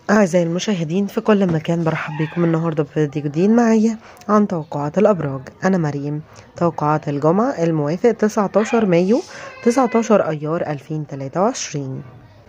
أعزائي المشاهدين في كل مكان برحب بكم النهاردة بفيديو جديد معايا عن توقعات الأبراج أنا مريم توقعات الجمعة الموافق 19 مايو 19 أيار 2023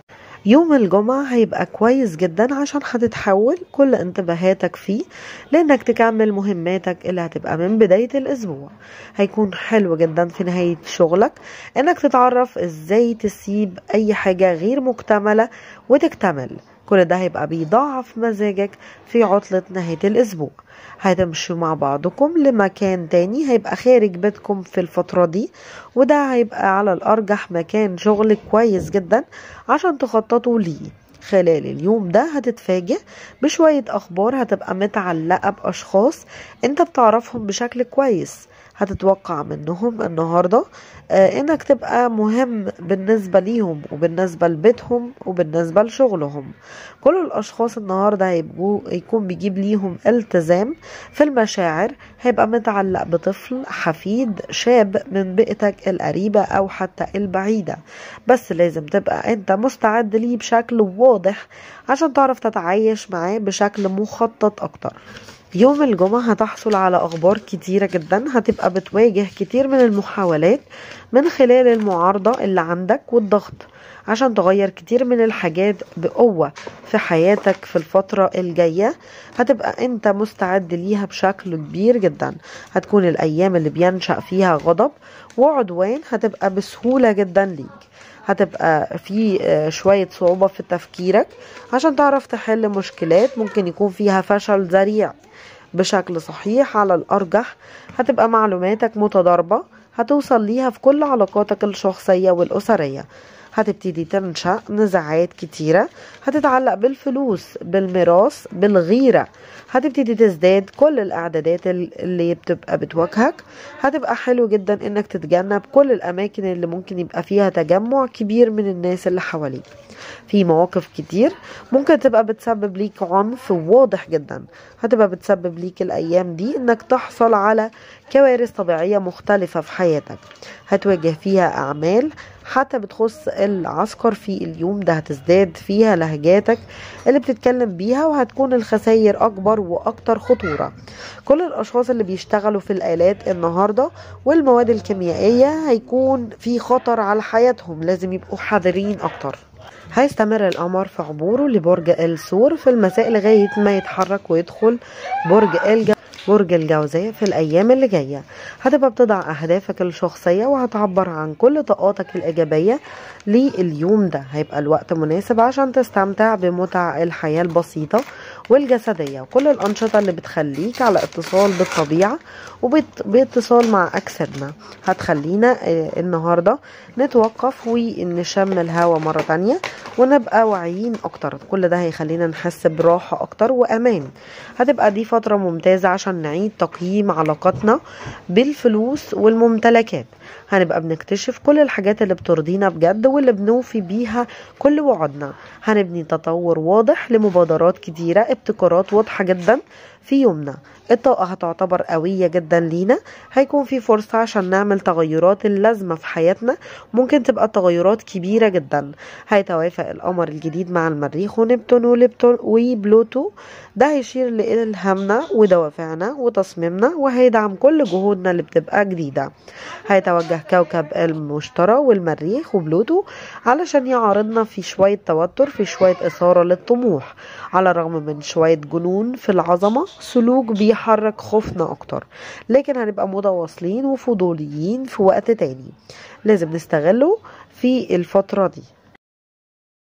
يوم الجمعة هيبقى كويس جدا عشان هتتحول كل انتباهاتك فيه لانك تكمل مهماتك اللي هتبقى من بداية الاسبوع هيكون حلو جدا في نهاية شغلك انك تتعرف ازاي تسيب اي حاجة غير مكتملة وتكتمل كل ده هيبقى بيضاعف مزاجك في عطلة نهاية الأسبوع هتمشوا مع بعضكم لمكان تاني هيبقى خارج بيتكم في الفترة دي وده هيبقى على الأرجح مكان شغل كويس جدا عشان تخططوا ليه خلال اليوم ده هتتفاجئ بشوية أخبار هتبقى متعلقة بأشخاص انت بتعرفهم بشكل كويس هتتوقع منهم النهارده آه انك تبقى مهم بالنسبه ليهم وبالنسبه لبيتهم وبالنسبه لشغلهم كل الاشخاص النهارده هيبقوا يكون بيجيب ليهم التزام في المشاعر هيبقى متعلق بطفل حفيد شاب من بيئتك القريبه او حتى البعيده بس لازم تبقى انت مستعد ليه بشكل واضح عشان تعرف تتعايش معاه بشكل مخطط اكتر يوم الجمعة هتحصل على أخبار كتيرة جدا هتبقى بتواجه كتير من المحاولات من خلال المعارضة اللي عندك والضغط عشان تغير كتير من الحاجات بقوة في حياتك في الفترة الجاية هتبقى انت مستعد ليها بشكل كبير جدا هتكون الأيام اللي بينشأ فيها غضب وعدوان هتبقى بسهولة جدا ليك هتبقى في شوية صعوبة في تفكيرك عشان تعرف تحل مشكلات ممكن يكون فيها فشل ذريع بشكل صحيح على الأرجح هتبقى معلوماتك متضاربة هتوصل ليها في كل علاقاتك الشخصية والأسرية هتبتدي تنشأ نزاعات كتيرة هتتعلق بالفلوس بالميراث بالغيرة هتبتدي تزداد كل الإعدادات اللي بتبقى بتواجهك هتبقى حلو جدا إنك تتجنب كل الأماكن اللي ممكن يبقى فيها تجمع كبير من الناس اللي حواليك في مواقف كتير ممكن تبقى بتسبب ليك عنف واضح جدا هتبقى بتسبب ليك الأيام دي إنك تحصل على كوارث طبيعية مختلفة في حياتك هتواجه فيها أعمال حتى بتخص العسكر في اليوم ده هتزداد فيها لهجاتك اللي بتتكلم بيها وهتكون الخسائر أكبر وأكتر خطورة كل الأشخاص اللي بيشتغلوا في الآلات النهاردة والمواد الكيميائية هيكون في خطر على حياتهم لازم يبقوا حذرين أكتر هيستمر القمر في عبوره لبرج الثور في المساء لغاية ما يتحرك ويدخل برج الجو برج الجوزاء في الأيام اللي جاية هتبقى بتضع أهدافك الشخصية وهتعبر عن كل طاقاتك الإيجابية لليوم ده هيبقى الوقت مناسب عشان تستمتع بمتع الحياة البسيطة والجسدية وكل الأنشطة اللي بتخليك على اتصال بالطبيعة وباتصال مع أجسادنا هتخلينا النهاردة نتوقف ونشم الهوا مرة تانية ونبقى واعيين أكتر كل ده هيخلينا نحس براحة أكتر وأمان هتبقى دي فترة ممتازة عشان نعيد تقييم علاقاتنا بالفلوس والممتلكات هنبقى بنكتشف كل الحاجات اللي بترضينا بجد واللي بنوفي بيها كل وعودنا هنبني تطور واضح لمبادرات كتيرة ابتكارات واضحة جدا في يومنا الطاقة هتعتبر قوية جدا لينا هيكون في فرصة عشان نعمل تغيرات اللازمة في حياتنا ممكن تبقى تغيرات كبيرة جدا هيتوافق القمر الجديد مع المريخ ونبتون ولبتون وبلوتو ده هيشير لإلهامنا ودوافعنا وتصميمنا وهيدعم كل جهودنا اللي بتبقى جديدة هيتوجه كوكب المشتري والمريخ وبلوتو علشان يعارضنا في شوية توتر في شوية إثارة للطموح على الرغم من شوية جنون في العظمة سلوك بيحرك خوفنا أكتر لكن هنبقى متواصلين وفضوليين في وقت تاني لازم نستغله في الفترة دي